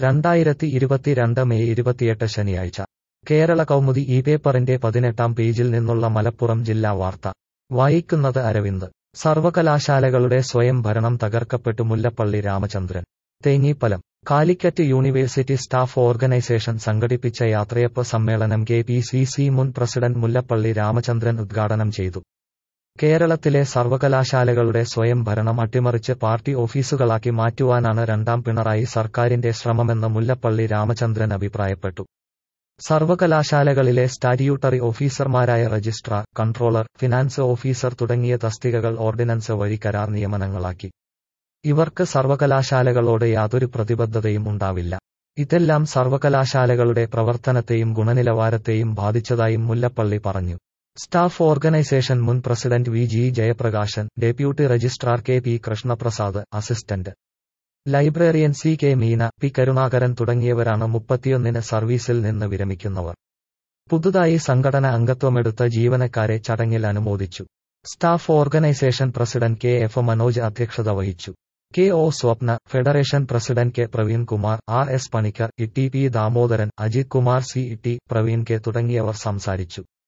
രണ്ടായിരത്തി ഇരുപത്തിരണ്ട് മെയ് ഇരുപത്തിയെട്ട് ശനിയാഴ്ച കേരള കൗമുദി ഈ പേപ്പറിന്റെ പതിനെട്ടാം പേജിൽ നിന്നുള്ള മലപ്പുറം ജില്ലാ വാർത്ത വായിക്കുന്നത് അരവിന്ദ് സർവകലാശാലകളുടെ സ്വയം ഭരണം തകർക്കപ്പെട്ടു Mullappally Ramachandran Thenhipalam Calicut university staff organisation സംഘടിപ്പിച്ച യാത്രയപ്പ് സമ്മേളനം കെ പി സി സി മുൻ പ്രസിഡന്റ് മുല്ലപ്പള്ളി രാമചന്ദ്രൻ ഉദ്ഘാടനം ചെയ്തു കേരളത്തിലെ സർവകലാശാലകളുടെ സ്വയം ഭരണം അട്ടിമറിച്ച് പാർട്ടി ഓഫീസുകളാക്കി മാറ്റുവാനാണ് രണ്ടാം പിണറായി സർക്കാരിന്റെ ശ്രമമെന്ന് മുല്ലപ്പള്ളി രാമചന്ദ്രൻ അഭിപ്രായപ്പെട്ടു സർവകലാശാലകളിലെ സ്റ്റാറ്റ്യൂട്ടറി ഓഫീസർമാരായ രജിസ്ട്രാർ കൺട്രോളർ ഫിനാൻസ് ഓഫീസർ തുടങ്ങിയ തസ്തികകൾ ഓർഡിനൻസ് വഴി കരാർ നിയമനങ്ങളാക്കി ഇവർക്ക് സർവകലാശാലകളോട് യാതൊരു പ്രതിബദ്ധതയും ഉണ്ടാവില്ല ഇതെല്ലാം സർവകലാശാലകളുടെ പ്രവർത്തനത്തെയും ഗുണനിലവാരത്തെയും ബാധിച്ചതായും മുല്ലപ്പള്ളി പറഞ്ഞു സ്റ്റാഫ് ഓർഗനൈസേഷൻ മുൻ president V G Jayaprakashan deputy registrar K P Krishnaprasad assistant librarian C K Meena P Karunakaran തുടങ്ങിയവരാണ് മുപ്പത്തിയൊന്നിന് സർവീസിൽ നിന്ന് വിരമിക്കുന്നവർ പുതുതായി സംഘടന അംഗത്വമെടുത്ത ജീവനക്കാരെ ചടങ്ങിൽ അനുമോദിച്ചു staff organisation president K F Manoj അധ്യക്ഷത വഹിച്ചു K O Swapna federation president K Praveen Kumar R S Panicker E T P Damodaran Ajith Kumar C T Praveen K തുടങ്ങിയവർ സംസാരിച്ചു